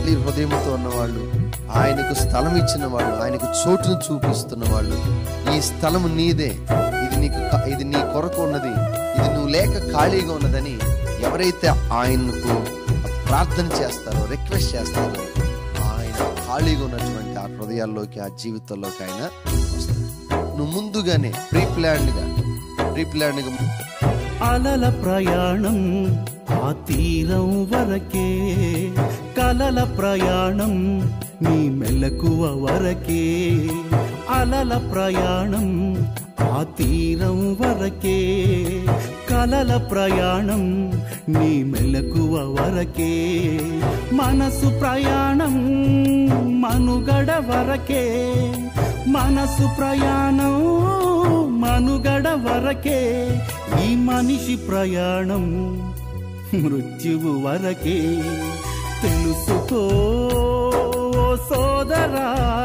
ఖాళీ హృదయంతో ఉన్నవాళ్ళు ఆయనకు స్థలం ఇచ్చిన వాళ్ళు ఆయనకు చోటును చూపిస్తున్న వాళ్ళు ఈ స్థలం నీదే ఇది నీకు క- ఇది నీ కొరకు ఉన్నది ఇది నువ్వు లేక ఖాళీగా ఉన్నదని ఎవరైతే ఆయనకు ప్రార్థన చేస్తారో రిక్వెస్ట్ చేస్తారో ఆయన ఖాళీగా ఉన్నటువంటి ఆ హృదయాల్లోకి ఆ జీవితంలోకి ఆయన వస్తాడు నువ్వు ముందుగానే ప్రీ ప్లాన్డ్గా ప్రీ ప్లాన్డ్గా అలల ప్రయాణం ఆ తీరం వరకే కలల ప్రయాణం నీ మెలకువ వరకే అలల ప్రయాణం ఆ తీరం వరకే కలల ప్రయాణం నీ మెలకువ వరకే మనసు ప్రయాణం మనుగడ వరకే మనసు ప్రయాణం మనుగడ వరకే ఈ మనిషి ప్రయాణం మృత్యువు వరకే తెలుసుకో ఓ సోదరా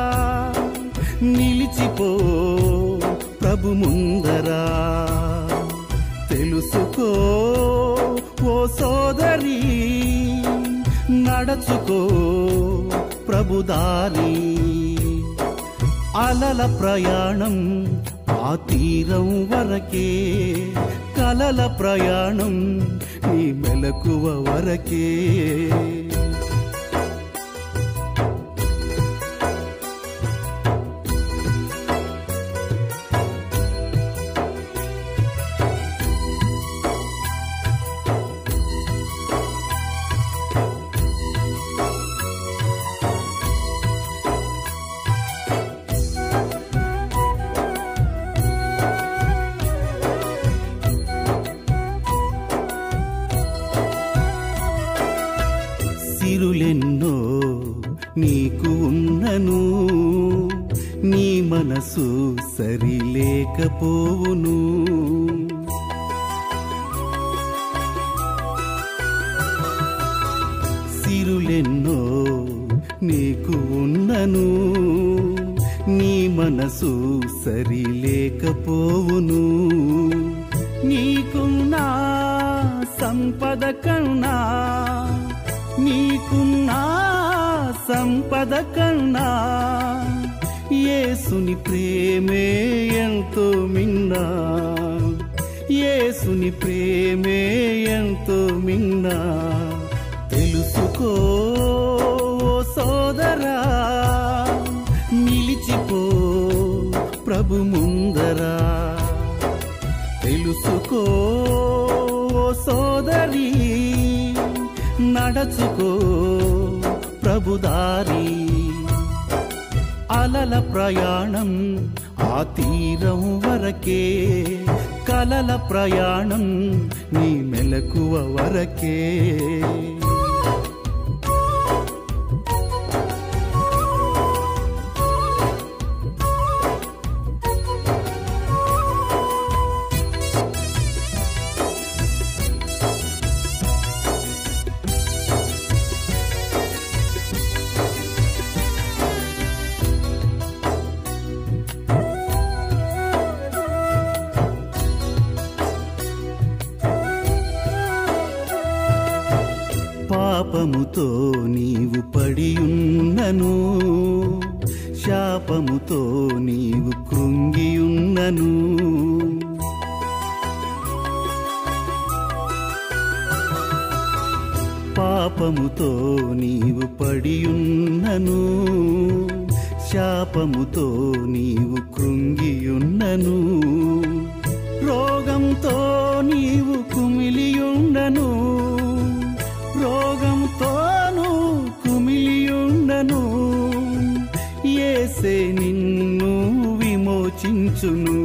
నిలిచిపో ప్రభు ముందరా తెలుసుకో ఓ సోదరి నడచుకో ప్రభుదారి అలల ప్రయాణం ఆ తీరం వరకే కలల ప్రయాణం నీ మెలకువ వరకే సిరులెన్నో నీకు ఉన్నను నీ మనసు సరిలేకపోవును సిరులెన్నో నీకు ఉన్నను నీ మనసు సరిలేకపోవును నీకున్నా సంపద కన్నా నీకున్నా సంపద కన్నా యేసుని ప్రేమే ఎంతో మిన్నా యేసుని ప్రేమే ఎంతో మిన్నా తెలుసుకో ఓ సోదరా నిలిచిపో ప్రభు ముందరా తెలుసుకో ఓ సోదరి నడచుకో ప్రభుదారి అలల ప్రయాణం ఆ తీరం వరకే కలల ప్రయాణం నీ మెలకువ వరకే పాపముతో నీవు పడియున్నను శాపముతో నీవు కృంగియున్నను పాపముతో నీవు పడియున్నను శాపముతో నీవు కృంగియున్నను రోగంతో నీవు కుమిలియుండను రోగంతోను కుమిలియుండను ఏసే నిన్ను విమోచించును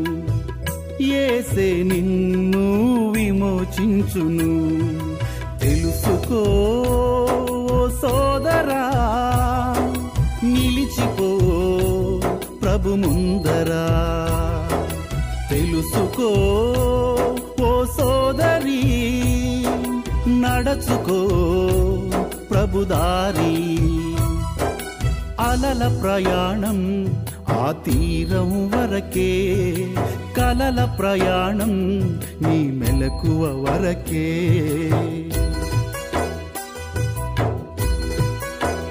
ఏసే నిన్ను విమోచించును తెలుసుకో ఓ సోదరా నిలిచిపో ప్రభు ముందరా తెలుసుకో ఓ సోదరి నడచుకో ప్రభుదారి అలల ప్రయాణం ఆ తీరం వరకే కలల ప్రయాణం నీ మెలకువ వరకే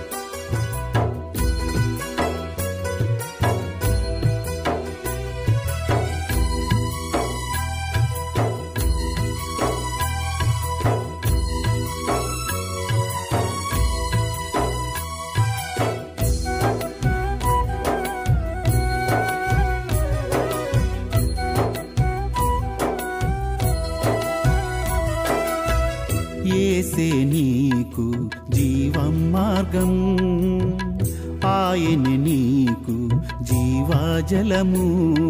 జీవం మార్గం ఆయన నీకు జీవాజలము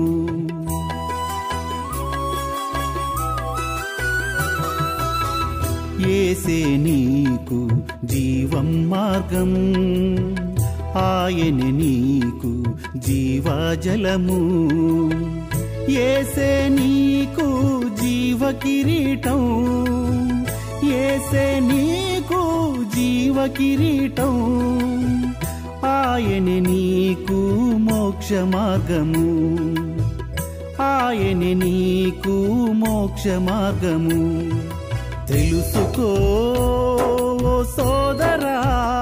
ఏసే నీకు జీవం మార్గం ఆయన నీకు జీవాజలము ఏసే నీకు జీవ కిరీటం ఏసే నీకు జీవ కిరీటం ఆయన నీకు మోక్ష మార్గము ఆయన నీకు మోక్ష మార్గము తెలుసుకో ఓ సోదరా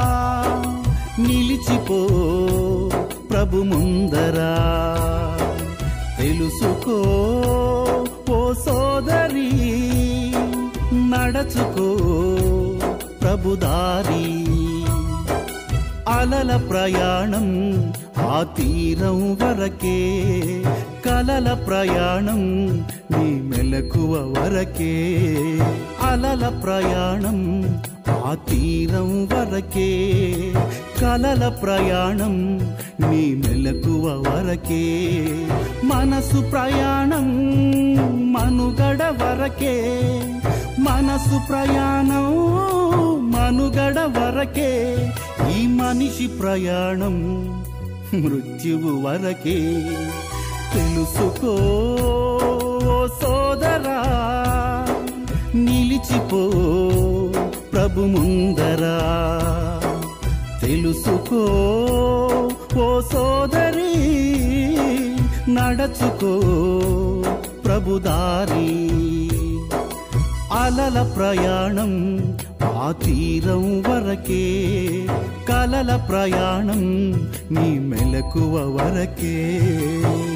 నిలిచిపో ప్రభు ముందరా తెలుసుకో ఓ సోదరి నడచుకో ప్రభు దారి అలల ప్రయాణం ఆ తీరం వరకే కలల ప్రయాణం నీ మెలకువ వరకే అలల ప్రయాణం ఆ తీరం వరకే కలల ప్రయాణం నీ మెలకువ వరకే మనసు ప్రయాణం మనుగడ వరకే మనసు ప్రయాణం మనుగడ వరకే ఈ మనిషి ప్రయాణం మృత్యువు వరకే తెలుసుకో ఓ సోదరా నిలిచిపో ప్రభు ముందరా తెలుసుకో ఓ సోదరి నడచుకో ప్రభుదారి అలల ప్రయాణం ఆ తీరం వరకే కలల ప్రయాణం నీ మెలకువ వరకే